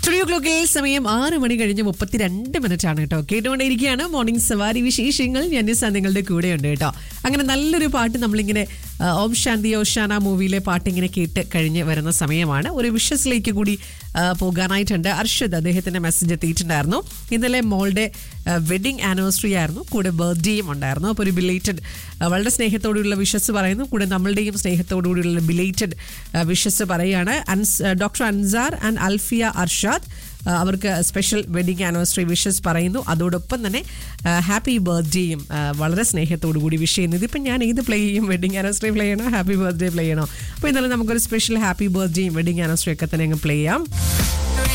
studio ക്ലോക്കിൽ സമയം ആറ് മണി കഴിഞ്ഞ് മുപ്പത്തിരണ്ട് മിനിറ്റ് ആണ് കേട്ടോ കേട്ടുകൊണ്ടേയിരിക്കുകയാണ് മോർണിംഗ് സവാരി വിശേഷങ്ങൾ ഞാൻ നിസ്സാ നിങ്ങളുടെ കൂടെയുണ്ട് കേട്ടോ അങ്ങനെ നല്ലൊരു പാട്ട് നമ്മളിങ്ങനെ ആ, ഓം ശാന്തി ഓഷാന മൂവിയിലെ പാട്ട് ഇങ്ങനെ കേട്ട് കഴിഞ്ഞ് വരുന്ന സമയമാണ് ഒരു വിഷസിലേക്ക് കൂടി ആ, പോകാനായിട്ടുണ്ട് അർഷദ് അദ്ദേഹത്തിന്റെ മെസ്സേജ് എത്തിയിട്ടുണ്ടായിരുന്നു ഇന്നലെ മോളുടെ വെഡിങ് ആനിവേഴ്സറി ആയിരുന്നു കൂടെ ബർത്ത്ഡേയും ഉണ്ടായിരുന്നു അപ്പോൾ ഒരു ബിലേറ്റഡ് വളരെ സ്നേഹത്തോടുള്ള വിഷസ് പറയുന്നു കൂടെ നമ്മളുടെയും സ്നേഹത്തോടുകൂടിയുള്ള ബിലേറ്റഡ് വിഷസ് പറയുകയാണ് അൻസ് ഡോക്ടർ അൻസാർ ആൻഡ് അൽഫിയ അർഷാദ് ആ, അവർക്ക് സ്പെഷ്യൽ വെഡിങ് ആനിവേഴ്സറി വിഷസ് പറയുന്നു അതോടൊപ്പം തന്നെ ഹാപ്പി ബർത്ത്ഡേയും വളരെ സ്നേഹത്തോടു കൂടി വിഷ് ചെയ്യുന്നു ഇതിപ്പോൾ ഞാൻ ഏത് പ്ലേ ചെയ്യും വെഡിങ് ആനിവേഴ്സറി പ്ലേ ചെയ്യണോ ഹാപ്പി ബർത്ത്ഡേ പ്ലേ ചെയ്യണോ അപ്പോൾ ഇന്നലെ നമുക്കൊരു സ്പെഷ്യൽ ഹാപ്പി ബർത്ത്ഡേയും വെഡിങ് ആനിവേഴ്സറി ഒക്കെ തന്നെ അങ്ങ് പ്ലേ ചെയ്യാം